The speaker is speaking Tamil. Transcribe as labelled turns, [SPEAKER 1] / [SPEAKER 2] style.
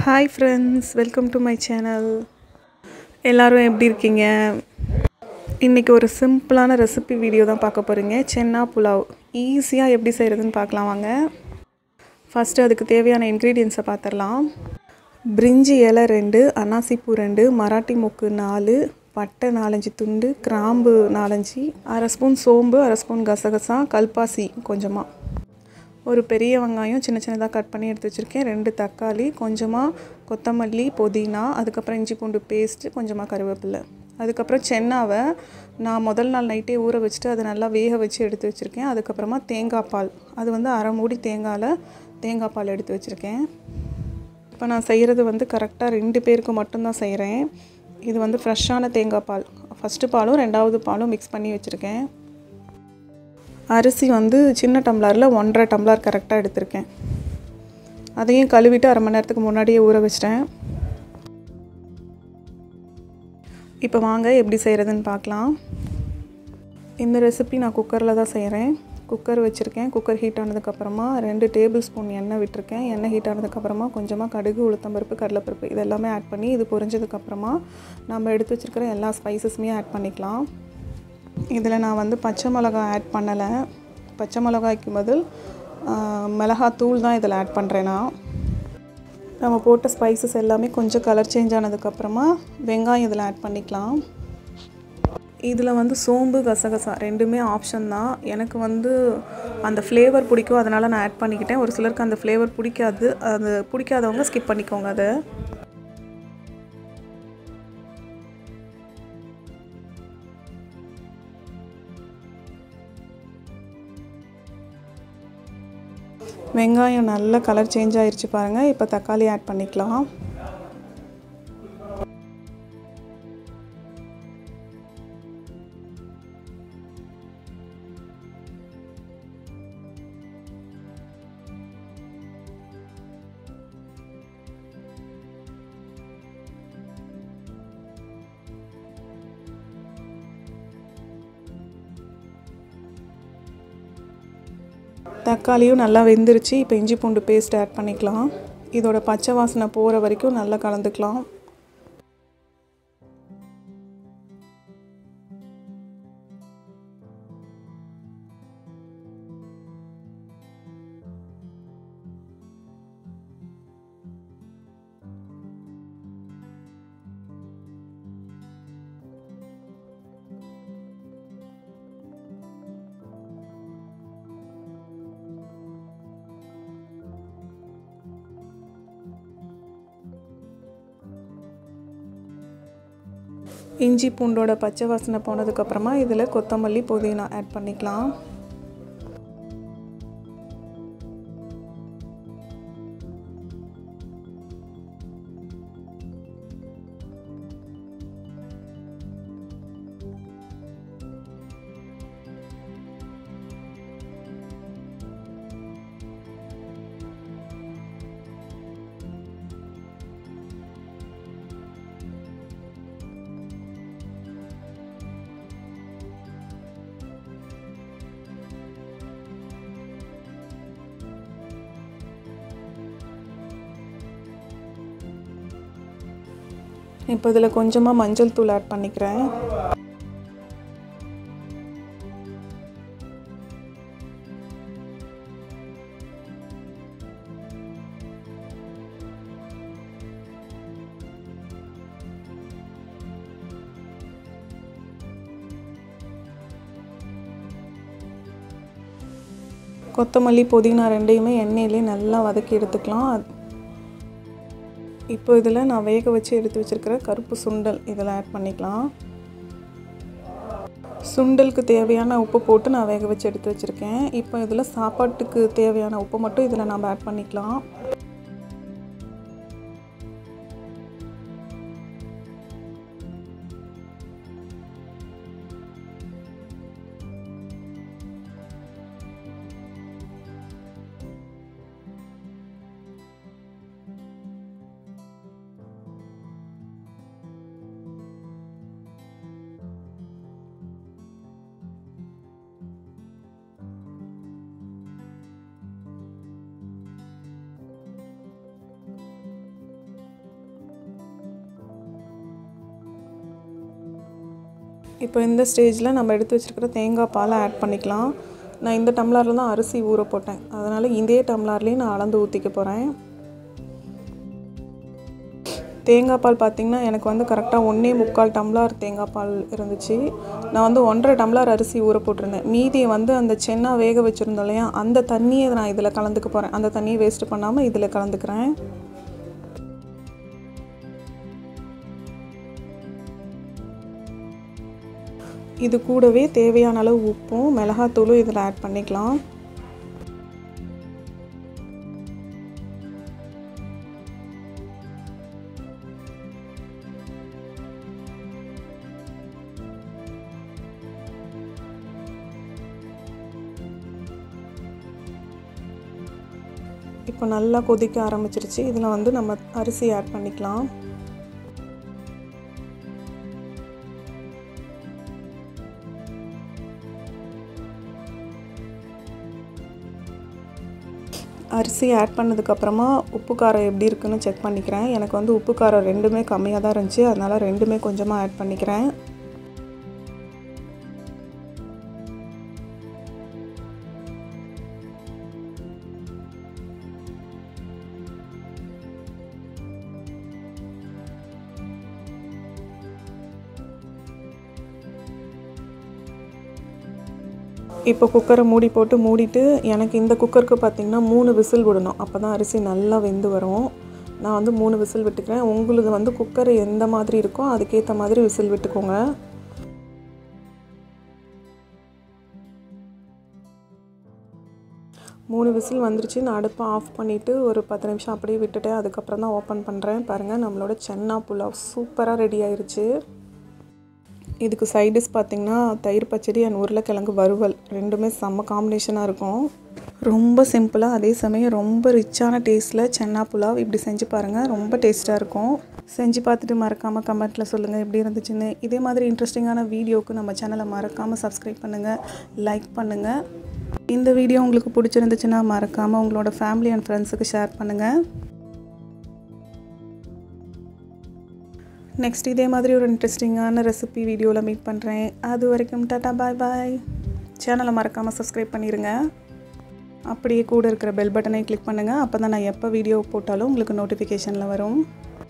[SPEAKER 1] hi friends welcome to my channel எல்லோரும் எப்படி இருக்கீங்க இன்றைக்கி ஒரு சிம்பிளான ரெசிபி வீடியோ தான் பார்க்க போகிறீங்க சென்னா புலாவ் ஈஸியாக எப்படி செய்கிறதுன்னு பார்க்கலாம் வாங்க ஃபஸ்ட்டு அதுக்கு தேவையான இன்க்ரீடியன்ஸை பார்த்துடலாம் பிரிஞ்சி இலை ரெண்டு அன்னாசிப்பூ ரெண்டு மராட்டி மொக்கு நாலு பட்டை நாலஞ்சு துண்டு கிராம்பு நாலஞ்சு அரை ஸ்பூன் சோம்பு அரை ஸ்பூன் கசகசா கல்பாசி கொஞ்சமாக ஒரு பெரிய வெங்காயம் சின்ன சின்னதாக கட் பண்ணி எடுத்து வச்சுருக்கேன் ரெண்டு தக்காளி கொஞ்சமாக கொத்தமல்லி புதினா அதுக்கப்புறம் இஞ்சி பூண்டு பேஸ்ட்டு கொஞ்சமாக கருவேப்பிலை அதுக்கப்புறம் சென்னாவை நான் முதல் நாள் நைட்டே ஊற வச்சுட்டு அதை நல்லா வேக வச்சு எடுத்து வச்சுருக்கேன் அதுக்கப்புறமா தேங்காய் பால் அது வந்து அரை மூடி தேங்காயில் தேங்காய் பால் எடுத்து வச்சுருக்கேன் இப்போ நான் செய்கிறது வந்து கரெக்டாக ரெண்டு பேருக்கு மட்டும்தான் செய்கிறேன் இது வந்து ஃப்ரெஷ்ஷான தேங்காய் பால் ஃபஸ்ட்டு பாலும் ரெண்டாவது பாலும் மிக்ஸ் பண்ணி வச்சுருக்கேன் அரிசி வந்து சின்ன டம்ளரில் ஒன்றரை டம்ளர் கரெக்டாக எடுத்திருக்கேன் அதையும் கழுவிட்டு அரை மணி நேரத்துக்கு முன்னாடியே ஊற வச்சிட்டேன் இப்போ வாங்க எப்படி செய்கிறதுன்னு பார்க்கலாம் இந்த ரெசிபி நான் குக்கரில் தான் செய்கிறேன் குக்கர் வச்சுருக்கேன் குக்கர் ஹீட் ஆனதுக்கப்புறமா ரெண்டு டேபிள் ஸ்பூன் எண்ணெய் விட்டுருக்கேன் எண்ணெய் ஹீட் ஆனதுக்கப்புறமா கொஞ்சமாக கடுகு உளுத்தம்பருப்பு கடலைப்பருப்பு இதெல்லாமே ஆட் பண்ணி இது பொரிஞ்சதுக்கப்புறமா நம்ம எடுத்து வச்சுருக்கிற எல்லா ஸ்பைசஸுமே ஆட் பண்ணிக்கலாம் இதில் நான் வந்து பச்சை மிளகாய் ஆட் பண்ணலை பச்சை மிளகாய்க்கு பதில் மிளகாத்தூள் தான் இதில் ஆட் பண்ணுறேன் நான் நம்ம போட்ட ஸ்பைசஸ் எல்லாமே கொஞ்சம் கலர் சேஞ்ச் ஆனதுக்கப்புறமா வெங்காயம் இதில் ஆட் பண்ணிக்கலாம் இதில் வந்து சோம்பு கசகசா ரெண்டுமே ஆப்ஷன் தான் எனக்கு வந்து அந்த ஃப்ளேவர் பிடிக்கும் அதனால் நான் ஆட் பண்ணிக்கிட்டேன் ஒரு சிலருக்கு அந்த ஃப்ளேவர் பிடிக்காது அது பிடிக்காதவங்க ஸ்கிப் பண்ணிக்கோங்க அதை வெங்காயம் நல்ல கலர் சேஞ்ச் ஆயிடுச்சு பாருங்கள் இப்போ தக்காளி ஆட் பண்ணிக்கலாம் தக்காளியும் நல்லா வெந்துருச்சு இப்போ இஞ்சி பூண்டு பேஸ்ட் ஆட் பண்ணிக்கலாம் இதோட பச்சை வாசனை போகிற வரைக்கும் நல்லா கலந்துக்கலாம் இஞ்சி பூண்டோட பச்சை வாசனை போனதுக்கப்புறமா இதில் கொத்தமல்லி புதினா ஆட் பண்ணிக்கலாம் இப்போ இதில் கொஞ்சமாக மஞ்சள் தூள் ஆட் பண்ணிக்கிறேன் கொத்தமல்லி புதினா ரெண்டையுமே எண்ணெயிலே நல்லா வதக்கி எடுத்துக்கலாம் இப்போ இதில் நான் வேக வச்சு எடுத்து வச்சுருக்கிற கருப்பு சுண்டல் இதில் ஆட் பண்ணிக்கலாம் சுண்டலுக்கு தேவையான உப்பு போட்டு நான் வேக வச்சு எடுத்து வச்சுருக்கேன் இப்போ இதில் சாப்பாட்டுக்கு தேவையான உப்பு மட்டும் இதில் நம்ம ஆட் பண்ணிக்கலாம் இப்போ இந்த ஸ்டேஜில் நம்ம எடுத்து வச்சுருக்கிற தேங்காய் பாலை ஆட் பண்ணிக்கலாம் நான் இந்த டம்ளரில் தான் அரிசி ஊற போட்டேன் அதனால் இதே டம்ளர்லேயும் நான் அளந்து ஊற்றிக்க போகிறேன் தேங்காய் பால் பார்த்திங்கன்னா எனக்கு வந்து கரெக்டாக ஒன்றே முக்கால் டம்ளர் தேங்காய் பால் இருந்துச்சு நான் வந்து ஒன்றரை டம்ளர் அரிசி ஊற போட்டிருந்தேன் மீதியை வந்து அந்த சென்னா வேக வச்சுருந்தோம் இல்லையா அந்த தண்ணியை நான் இதில் கலந்துக்க போகிறேன் அந்த தண்ணியை வேஸ்ட் பண்ணாமல் இதில் கலந்துக்கிறேன் இது கூடவே தேவையான அளவு உப்பும் மிளகாத்தூளும் இதில் ஆட் பண்ணிக்கலாம் இப்போ நல்லா கொதிக்க ஆரம்பிச்சிருச்சு இதில் வந்து நம்ம அரிசி ஆட் பண்ணிக்கலாம் அரிசி ஆட் பண்ணதுக்கப்புறமா உப்பு காரம் எப்படி இருக்குன்னு செக் பண்ணிக்கிறேன் எனக்கு வந்து உப்பு காரம் ரெண்டுமே கம்மியாக தான் இருந்துச்சு அதனால் ரெண்டுமே கொஞ்சமாக ஆட் பண்ணிக்கிறேன் இப்போ குக்கரை மூடி போட்டு மூடிட்டு எனக்கு இந்த குக்கருக்கு பார்த்திங்கன்னா மூணு விசில் விடணும் அப்போ தான் அரிசி நல்லா வெந்து வரும் நான் வந்து மூணு விசில் விட்டுக்கிறேன் உங்களுக்கு வந்து குக்கர் எந்த மாதிரி இருக்கோ அதுக்கேற்ற மாதிரி விசில் விட்டுக்கோங்க மூணு விசில் வந்துருச்சு நான் அடுப்பை ஆஃப் பண்ணிவிட்டு ஒரு பத்து நிமிஷம் அப்படியே விட்டுட்டேன் அதுக்கப்புறம் தான் ஓப்பன் பண்ணுறேன் பாருங்கள் நம்மளோட சென்னா புலாவ் சூப்பராக ரெடி ஆயிருச்சு இதுக்கு சைடிஷ் பார்த்திங்கன்னா தயிர் பச்சடி அண்ட் உருளைக்கிழங்கு வறுவல் ரெண்டுமே செம்ம காம்பினேஷனாக இருக்கும் ரொம்ப சிம்பிளாக அதே சமயம் ரொம்ப ரிச்சான டேஸ்ட்டில் சென்னா புலாவ் இப்படி செஞ்சு பாருங்கள் ரொம்ப டேஸ்ட்டாக இருக்கும் செஞ்சு பார்த்துட்டு மறக்காமல் கமெண்ட்டில் சொல்லுங்கள் எப்படி இருந்துச்சுன்னு இதே மாதிரி இன்ட்ரெஸ்டிங்கான வீடியோவுக்கு நம்ம சேனலை மறக்காமல் சப்ஸ்கிரைப் பண்ணுங்கள் லைக் பண்ணுங்கள் இந்த வீடியோ உங்களுக்கு பிடிச்சிருந்துச்சுன்னா மறக்காமல் உங்களோட ஃபேமிலி அண்ட் ஃப்ரெண்ட்ஸுக்கு ஷேர் பண்ணுங்கள் நெக்ஸ்ட் இதே மாதிரி ஒரு இன்ட்ரெஸ்டிங்கான ரெசிபி வீடியோவில் மீட் பண்ணுறேன் அது வரைக்கும் டாட்டா பாய் பாய் சேனலை மறக்காமல் சப்ஸ்கிரைப் பண்ணிடுங்க அப்படியே கூட இருக்கிற பெல் பட்டனை கிளிக் பண்ணுங்கள் அப்போ தான் நான் எப்போ வீடியோ போட்டாலும் உங்களுக்கு நோட்டிஃபிகேஷனில் வரும்